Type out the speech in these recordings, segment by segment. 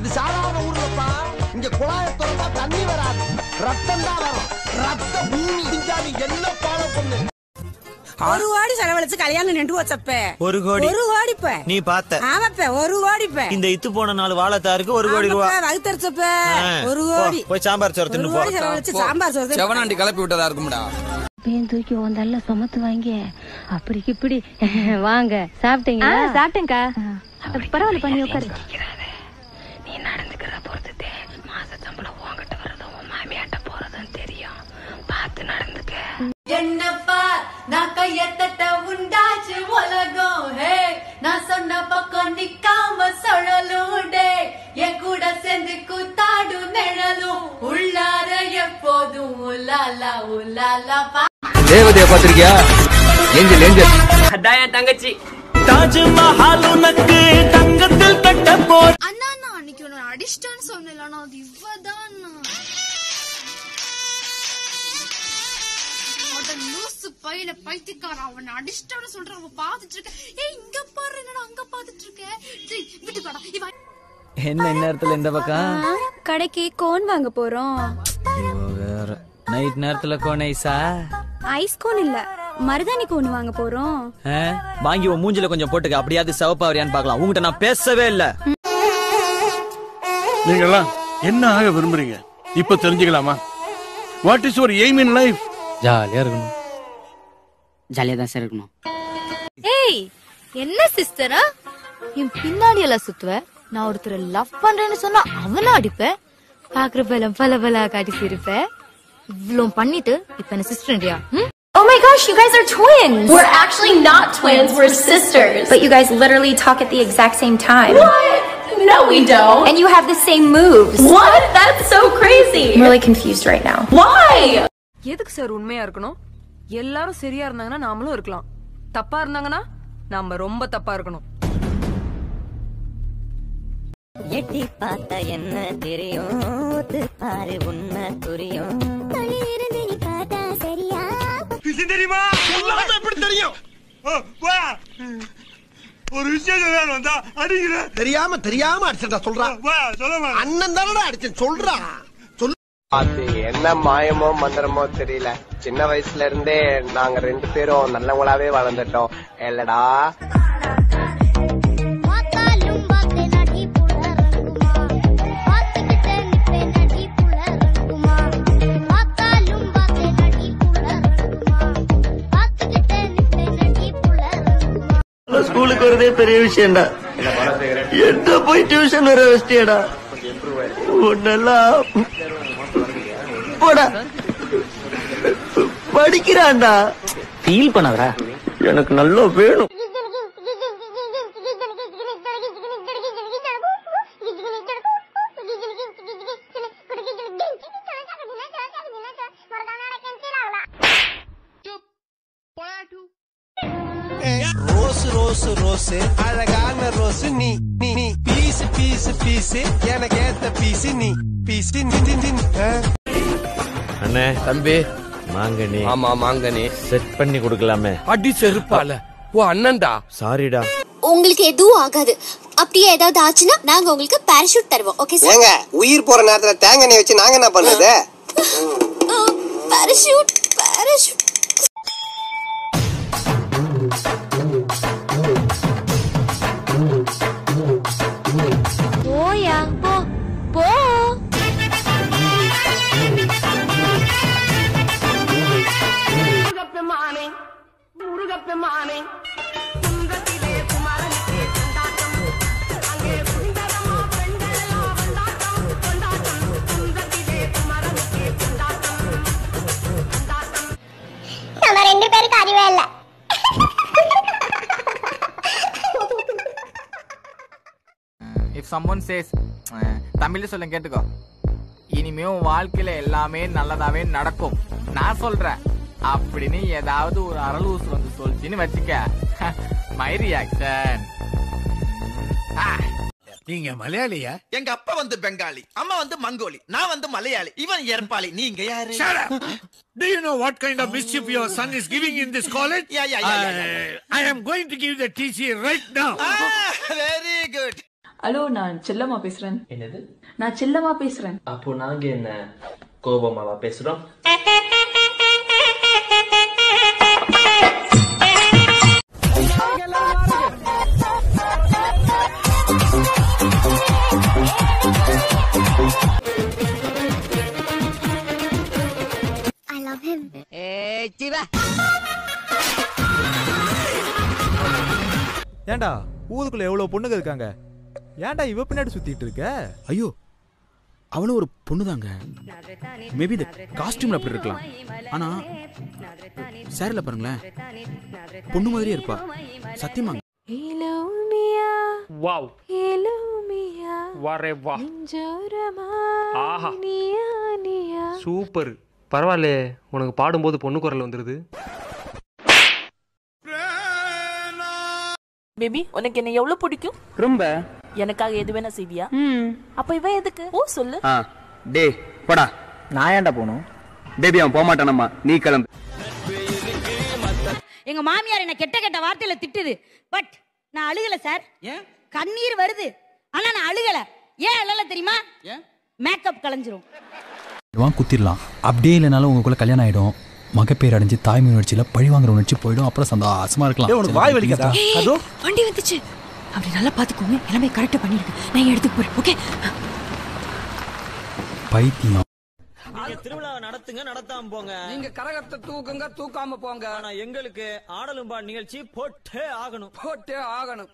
இது சாதாரண ஊர்லப்பா இங்க குழாய திறந்தா தண்ணி வராது ரத்தம் தான் வரும் ரத்த பூமி இங்க நீ என்ன ஃபாலோ பண்ணு ஒரு கோடி செலவழிச்சு கல்யாணம் நின்று வச்சப்ப ஒரு கோடி ஒரு கோடி இப்ப நீ பார்த்த ஆமாப்ப ஒரு கோடி இப்ப இந்த இத்து போன நாலு வாழைத்தாருக்கு ஒரு கோடி ரூபா வகுத்தரிச்சப்ப ஆ, ஒரு போ, கோடி போய் சாம்பார் சோறு ஒரு தின்னு போ கோடி செலவழிச்சு சாம்பார் சோறு செவனாண்டி கிளப்பி விட்டதா இருக்கும்டா பேன் தூக்கி வந்தால சுமத்து வாங்க அப்படி இப்படி வாங்க சாப்பிட்டீங்களா சாப்பிட்டேங்க்கா பரவாயில்ல பண்ணி உட்காரு நீ நடந்துக்கிறத பொறுத்துட்டே மாச சம்பளம் உங்ககிட்ட வரதும் உன் மாமியாட்ட போறதும் தெரியும் பார்த்து நடந்துக்க என்னப்பா நான் கையத்தட்ட உண்டாச்சு உலகம் ஹே நான் சொன்ன பக்கம் நிக்காம சுழலும் டே என் கூட சேர்ந்து கூத்தாடும் நிழலும் உள்ளார எப்போதும் உலாலா உலாலா பா தேவதைய பாத்திருக்கியா ஏஞ்சல் ஏஞ்சல் அதான் என் தங்கச்சி தாஜ்மஹால் உனக்கு தங்கத்தில் கட்ட போ அண்ணா நான் அன்னைக்கு உன்னை அடிச்சிட்டேன்னு சொன்னேன் அது இவதான் லூசு பையன பைத்தியக்கார அவனை அடிச்சிட்டான்னு சொல்றான் அவன் பாத்துட்டு இருக்க ஏய் இங்க பாரு என்னடா அங்க பாத்துட்டு இருக்க டேய் விட்டுக்காடா இவன் என்ன இந்நேரத்துல இந்த பக்கம் கடைக்கு கோன் வாங்க போறோம் இவ வேற நைட் நேரத்துல கோனைசா ஐஸ் கோன் இல்ல மருதாணி கோன் வாங்க போறோம் வாங்கி உன் மூஞ்சில கொஞ்சம் போட்டுக்க அப்படியாவது சிவப்பாவரியான்னு பார்க்கலாம் உங்ககிட்ட நான் பேசவே இல்ல நீங்கெல்லாம் என்ன ஆக விரும்புறீங்க இப்ப தெரிஞ்சுக்கலாமா what is your aim in life ஜாலியா இருக்கணும் ஜாலியா தான் சார் இருக்கணும் ஏய் என்ன சிஸ்டரா என் பின்னாடி எல்லாம் சுத்துவ நான் ஒருத்தரை லவ் பண்றேன்னு சொன்னா அவனை அடிப்பேன் பாக்குறப்ப எல்லாம் பல பல காட்டி சிரிப்பேன் இவ்ளோ பண்ணிட்டு இப்ப என்ன சிஸ்டர்யா Oh my gosh, you guys are twins! We're actually not twins, we're sisters. But you guys literally talk at the exact same time. What? No, we don't. And you have the same moves. What? That's so crazy. I'm really confused right now. Why? எதுக்கு sir உண்மையா இருக்கணும் எல்லாரும் சரியா இருந்தாங்கன்னா நாமளும் இருக்கலாம் தப்பா இருந்தாங்கன்னா நாம ரொம்ப தப்பா இருக்கணும் எட்டி பார்த்தா என்ன தெரியும் பாரு உண்மை புரியும் இருந்து நீ பார்த்தா சரியா தெரியுமா சொல்லாம எப்படி தெரியும் ஒரு விஷயம் வேணும் தான் அடிக்கிற தெரியாம தெரியாம அடிச்சா சொல்றான் சொல்ல அண்ணன் தானடா அடிச்சேன் சொல்றா சொல்லு அது என்ன மாயமோ மந்திரமோ தெரியல சின்ன வயசுல இருந்தே நாங்க ரெண்டு பேரும் நல்லவங்களாவே வளர்ந்துட்டோம் இல்லடா பார்த்தாலும் பார்த்து நடி புல ரங்குமா பார்த்துக்கிட்டே நிப்பேன் நடி புல ரங்குமா பார்த்தாலும் பார்த்து நடி புல ரங்குமா பார்த்துக்கிட்டே நிப்பேன் நடி புல ரங்குமா ஸ்கூலுக்கு வரதே பெரிய விஷயம்டா என்ன போய் டியூஷன் வர வச்சிட்டியடா உன்னெல்லாம் போடா படிக்கிறான்டா ஃபீல் பண்ணாதடா எனக்கு நல்லா வேணும் ரோஸ் ரோஸ் ரோஸ் அழகான ரோஸ் நீ நீ நீ பீஸ் பீஸ் பீஸ் எனக்கு ஏத்த பீஸ் நீ பீஸ் அண்ணே தம்பி மாங்கனி ஆமா மாங்கனி செட் பண்ணி கொடுக்கலாமே அடி செருப்பால ஓ அண்ணன்டா சாரிடா உங்களுக்கு எதுவும் ஆகாது அப்படியே ஏதாவது ஆச்சுன்னா நாங்க உங்களுக்கு பாராசூட் தருவோம் ஓகே சார் ஏங்க உயிர் போற நேரத்துல தேங்காய் எண்ணெய் வச்சு நாங்க என்ன பண்றது பாராசூட் பாராசூட் போயா போ போ நம்ம ரெண்டு பேருக்கு அறிவே இல்ல இஃப் சம்மன் சேஸ் தமிழ்ல சொல்ல கேட்டுக்கோ இனிமே உன் வாழ்க்கையில எல்லாமே நல்லதாவே நடக்கும் நான் சொல்றேன் அப்படின்னு ஏதாவது ஒரு அரல் ஊசு வந்து சொல்லிச்சின்னு வச்சுக்க மை ரியாக்ஷன் நீங்க மலையாளியா எங்க அப்பா வந்து பெங்காலி அம்மா வந்து மங்கோலி நான் வந்து மலையாளி இவன் ஏற்பாளி நீங்க யாரு Do you know what kind of mischief your son is giving in this college? Yeah, yeah, yeah, yeah, yeah, I, I am going to give the TC right now. Very good hello நான் செல்லம்மா பேசுறேன் என்னது நான் செல்லம்மா பேசுறேன் அப்போ நாங்க என்ன கோபமாவா பேசுறோம் I love him. ஏய் சிவா ஏன்டா ஊருக்குள்ள எவ்வளவு பொண்ணுங்க இருக்காங்க ஏன்டா இவ பின்னாடி சுத்திட்டு இருக்க ஐயோ அவளும் ஒரு பொண்ணுதாங்க மேபி இந்த காஸ்டியூம்ல அப்படி இருக்கலாம் ஆனா சேரல பாருங்களேன் பொண்ணு மாதிரியே இருப்பா சத்தியமாங்க வாவ் வரே வா ஆஹா சூப்பர் பரவாயில்லையே உனக்கு பாடும்போது பொண்ணு குரல் வந்துருது பேபி உனக்கு என்ன எவ்வளவு பிடிக்கும் ரொம்ப எனக்காக எது வேணா செய்வியா அப்ப இவன் எதுக்கு ஓ சொல்லு ஆ டே போடா நான் ஏன்டா போகணும் பேபி அவன் போக மாட்டானம்மா நீ கிளம்பு எங்க மாமியார் என்ன கெட்ட கெட்ட வார்த்தையில திட்டுது பட் நான் அழுகல சார் கண்ணீர் வருது ஆனா நான் அழுகல ஏன் அழல தெரியுமா மேக்கப் கலைஞ்சிரும் வாங்க குத்திடலாம் அப்படியே இல்லைனாலும் உங்களுக்குள்ள கல்யாணம் ஆயிடும் மகப்பேர் அடைஞ்சு தாய்மை உணர்ச்சியில பழி வாங்குற உணர்ச்சி போயிடும் அப்புறம் சந்தோஷமா இருக்கலாம் ஏய், உனக்கு வாய் வலிக்காதா? அதோ. வண்டி வந்துச்சு அப்படி நல்லா பாத்துக்கோங்க எல்லாமே கரெக்டா பண்ணிருக்கு நான் எடுத்துக்கு போறேன் ஓகே பைத்தியம் நீங்க திருவிழாவை நடத்துங்க நடத்தாம போங்க நீங்க கரகத்தை தூக்குங்க தூக்காம போங்க ஆனா எங்களுக்கு ஆடலும்பா நிகழ்ச்சி போட்டே ஆகணும் போட்டே ஆகணும்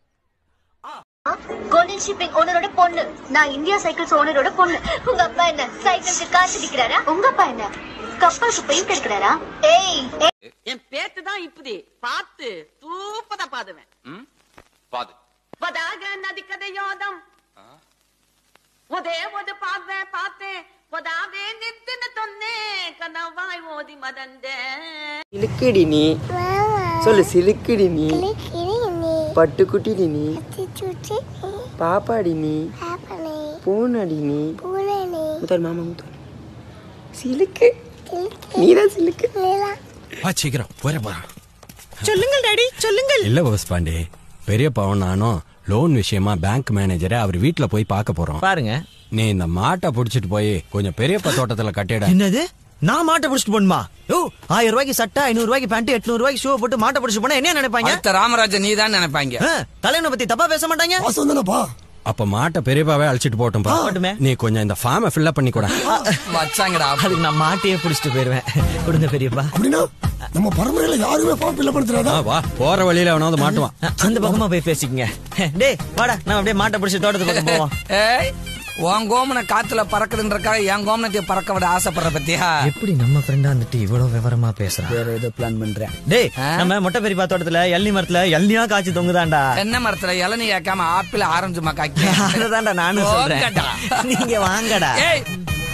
கோல்டன் ஷிப்பிங் ஓனரோட பொண்ணு நான் இந்தியா சைக்கிள்ஸ் ஓனரோட பொண்ணு உங்க அப்பா என்ன சைக்கிளுக்கு காசு அடிக்கிறாரா உங்க அப்பா என்ன கப்பலுக்கு பெயிண்ட் அடிக்கிறாரா ஏய் என் பேத்து தான் இப்படி பார்த்து தூப்பதா பாதுவேன் பாது ಪದಾಗ ನದಿ ಕದೆಯೋದಂ ಒದೇ ಒದು ಪಾದ್ವೆ ಪಾತೆ ಪದಾವೆ ನಿತ್ತಿನ ತೊನ್ನೆ ಕನವಾಯ್ ಓದಿ ಮದಂದೆ சிலுக்குடி நீ சொல்லு சிலுக்குடி நீ பட்டுக்குட்டிடி நீ பாப்பாடி நீ பூனடி நீ முதல் மாமா முதல் சிலுக்கு நீதான் சிலுக்கு வா சீக்கிரம் போற போறான் சொல்லுங்கள் டாடி சொல்லுங்கள் இல்ல போஸ் பாண்டே பெரியப்பாவும் நானும் லோன் விஷயமா பேங்க் மேனேஜரை அவர் வீட்ல போய் பார்க்க போறோம் பாருங்க நீ இந்த மாட்டை புடிச்சிட்டு போய் கொஞ்சம் பெரியப்பா தோட்டத்துல கட்டிட என்னது நான் மாட்டை பிடிச்சிட்டு போணுமா ஓ ஆயிரம் ரூபாய்க்கு சட்டை ஐநூறு ரூபாய்க்கு பேண்ட் எட்நூறு ரூபாய்க்கு ஷூ போட்டு மாட்டை பிடிச்சிட்டு போனா என்ன நினைப்பாங்க அடுத்த ராமராஜன் நீ தான் நினைப்பாங்க ஆ, தலைவனை பத்தி தப்பா பேச மாட்டாங்க அப்ப மாட்டை பெரியப்பாவே அழைச்சிட்டு போட்டும்பா போட்டுமே. நீ கொஞ்சம் இந்த ஃபார்மை ஃபில்அப் பண்ணி கூட வச்சாங்கடா அதுக்கு நான் மாட்டையே பிடிச்சிட்டு போயிருவேன் கொடுங்க பெரியப்பா அப்படின்னா நம்ம பரம்பரையில யாருமே ஃபார்ம் ஃபில்அப் பண்ணி வா போற வழியில அவனாவது மாட்டுவான் அந்த பக்கமா போய் பேசிக்கங்க டேய் வாடா நம்ம அப்படியே மாட்டை பிடிச்சி தோட்டத்து பக்கம் போவோம் ஏய் உன் கோமனை காத்துல பறக்குதுன்றக்காக என் கோமனத்தை பறக்க விட ஆசைப்படுற பத்தியா எப்படி நம்ம ஃப்ரெண்டா வந்துட்டு இவ்வளவு விவரமா பேசுறான் வேற ஏதோ பிளான் பண்றேன் டேய் நம்ம மொட்டை பெரியப்பா தோட்டத்துல எள்ளி மரத்துல எள்ளியா காய்ச்சி தொங்குதான்டா தென்னை மரத்துல இளநீ கேட்காம ஆப்பிள் ஆரஞ்சு காய்க்க அதுதான்டா நானும் சொல்றேன் போங்கடா. நீங்க வாங்கடா ஏய்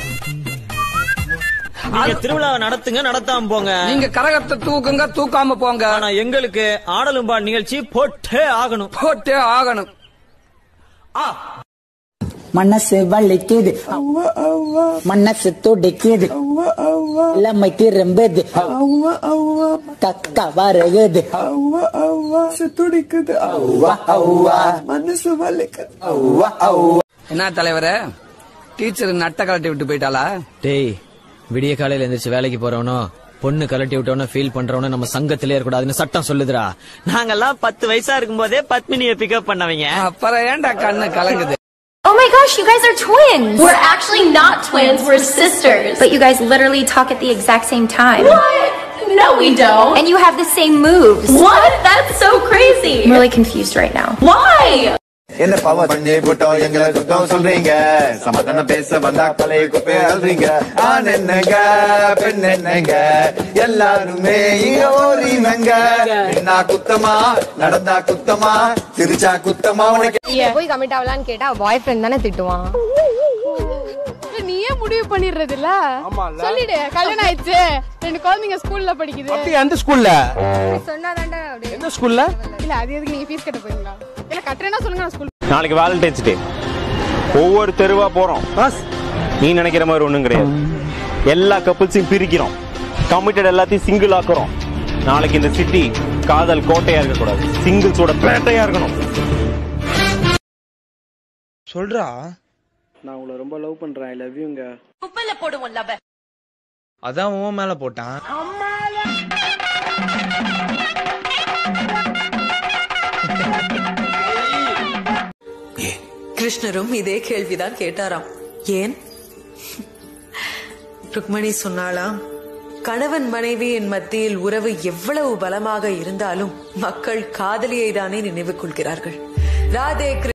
நீங்க திருவிழாவை நடத்துங்க நடத்தாம போங்க நீங்க கரகத்தை தூக்குங்க தூக்காம போங்க ஆனா எங்களுக்கு ஆடலும்பா நிகழ்ச்சி போட்டே ஆகணும் போட்டே ஆகணும் மனசு வலிக்குது மனசு துடிக்குது இளமை திரும்புது கக்கா வருகுது துடிக்குது மனசு வலிக்குது என்ன தலைவரே டீச்சர் நட்ட கலட்டி விட்டு போயிட்டாளா டேய் விடிய காலையில எந்திரிச்சு வேலைக்கு போறவனோ பொண்ணு கலட்டி விட்டவனோ ஃபீல் பண்றவனோ நம்ம சங்கத்திலே இருக்கக்கூடாதுன்னு சட்டம் சொல்லுதுடா நாங்கெல்லாம் பத்து வயசா இருக்கும் போதே பத்மினிய பிக்கப் பண்ணவங்க அப்புறம் ஏன்டா கண்ணு கலங்குது Oh my gosh, you guys are twins! We're actually not twins, we're sisters. But you guys literally talk at the exact same time. What? No, we don't. And you have the same moves. What? That's so crazy. I'm really confused right now. Why? என்ன பாவம் பண்ணி போட்டோம் எங்களை குத்தம் சொல்றீங்க சமாதானம் பேச வந்தா பழைய குப்பை அல்றீங்க ஆண் என்னங்க பெண் என்னங்க எல்லாருமே இங்க ஓரினங்க என்ன குத்தமா நடந்தா குத்தமா சிரிச்சா குத்தமா உனக்கு போய் கமிட் ஆகலான்னு கேட்டா பாய் ஃப்ரெண்ட் தானே திட்டுவான் நீயே முடிவு பண்ணிடுறது இல்ல சொல்லிடு கல்யாணம் ஆயிடுச்சு ரெண்டு குழந்தைங்க ஸ்கூல்ல படிக்குது அப்படியே அந்த ஸ்கூல்ல சொன்னாதான்டா அப்படியே எந்த ஸ்கூல்ல இல்ல அது எதுக்கு நீங்க ஃபீஸ் கட்ட போறீங்களா இல்ல கட்டுறேன்னா சொல்லுங்க நான் ஸ்கூல் நாளைக்கு வேலண்டைன்ஸ் டே ஒவ்வொரு தெருவா போறோம் நீ நினைக்கிற மாதிரி ஒண்ணும் கிடையாது எல்லா கப்புள்ஸையும் பிரிக்கிறோம் கமிட்டட் எல்லாத்தையும் சிங்கிள் ஆக்குறோம் நாளைக்கு இந்த சிட்டி காதல் கோட்டையா இருக்கக்கூடாது சிங்கிள்ஸோட பேட்டையா இருக்கணும் சொல்றா நான் உங்களை ரொம்ப லவ் பண்றேன் ஐ லவ் யூங்க குப்பையில போடுவோம் லவ அதான் உன் மேல போட்டான் கிருஷ்ணரும் இதே கேள்விதான் கேட்டாராம் ஏன் ருக்மணி சொன்னாளாம் கணவன் மனைவியின் மத்தியில் உறவு எவ்வளவு பலமாக இருந்தாலும் மக்கள் காதலியை தானே நினைவு கொள்கிறார்கள் ராதே கிருஷ்ண